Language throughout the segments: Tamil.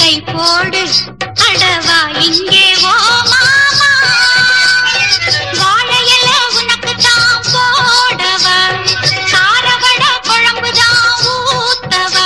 கை போடு அடவா இங்கே ஓ மாமா வாழையில உனக்கு தான் போடவா காரவட குழம்பு தான் ஊத்தவா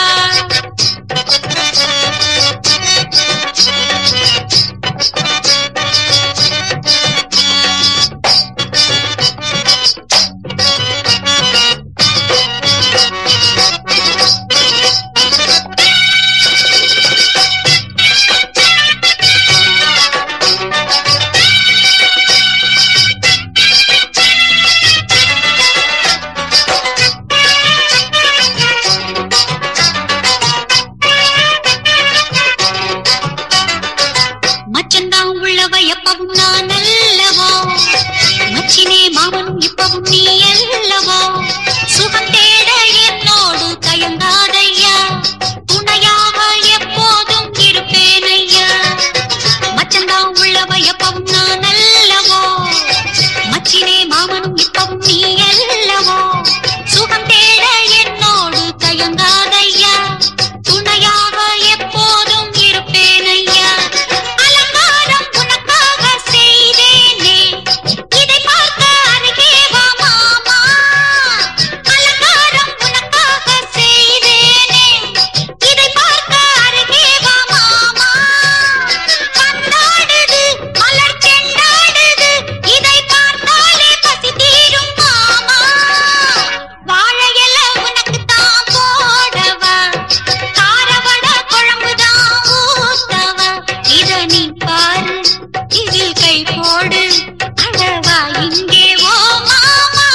மச்சந்தான் உள்ளவ எப்பவும் நான் அல்லவோ மச்சினே மாமன் இப்பவும் நீ அல்லவோ சுகம் தேட என்னோடு தயங்காதையா துணையாக எப்போதும் இருப்பேனையா மச்சந்தான் உள்ளவ எப்பவும் நான் அல்லவோ மச்சினே மாமனும் இப்பவும் நீ அல்லவோ சுகம் தேட என்னோடு தயங்காதையா துணையாக எப்போதும் இருப்பேனையா அலங்காரம் உனக்காக செய்தேனே இதை பார்க்க அருகே வா மாமா அலங்காரம் உனக்காக செய்தேனே இதை பார்க்க அருகே வா மாமா கண்ணாடுது மலர் செண்டாடுது இதை பார்த்தாலே பசி தீரும் மாமா வாழையில உனக்கு தான் போடவா காரவட குழம்பு தான் ஊத்தவா இத நீ பாரு இதில் கை போடு அழவா இங்கே ஓ மாமா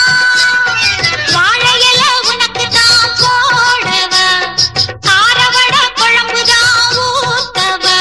வாழையில உனக்கு தான் போடவா காரவட குழம்பு தான் ஊத்தவா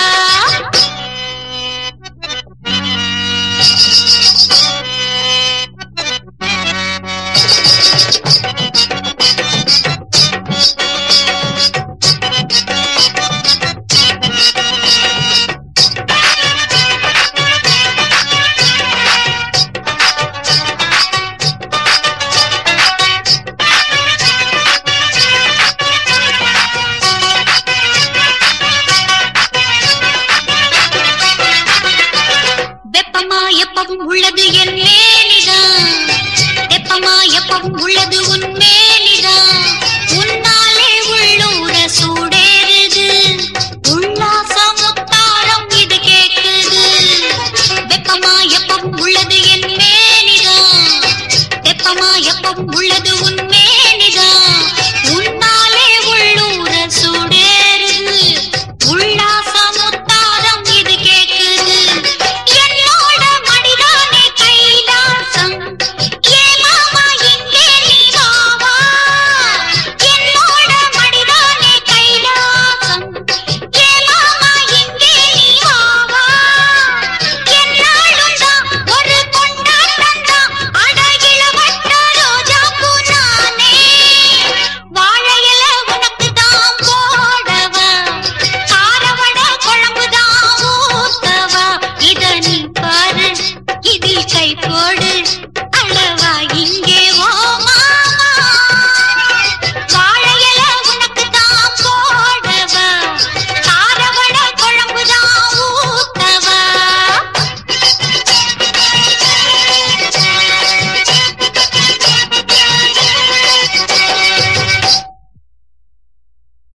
வெப்பமா எப்பவும் உள்ளது என் மேலிதான் வெப்பமா எப்பவும் உள்ளது உன் மேலிதான் உன்னாலே உள்ளூர சூடேறுது உல்லாச முத்தாரம் இது கேக்குது வெப்பமா எப்பவும் உள்ளது என் மேலிதான் வெப்பமா எப்பவும் உள்ளது உன் மேலிதான் உன்னாலே உள்ளூர சூடேறுது உல்லாச முத்தாரம் இது கேக்குது என்னோட மடிதானே கைலாசம் ஏ மாமா இங்கே நீ வா வா என்னோட மடிதானே கைலாசம் ஏ மாமா இங்கே நீ வா வா என்னாலும் தான் ஒரு கொண்டாட்டம் தான் அடகில வட்ட ரோஜா பூ நானே வாழையில உனக்கு தான் போடவா காரவட குழம்பு தான் ஊத்தவா இத நீ பாரு இதில் கை போடு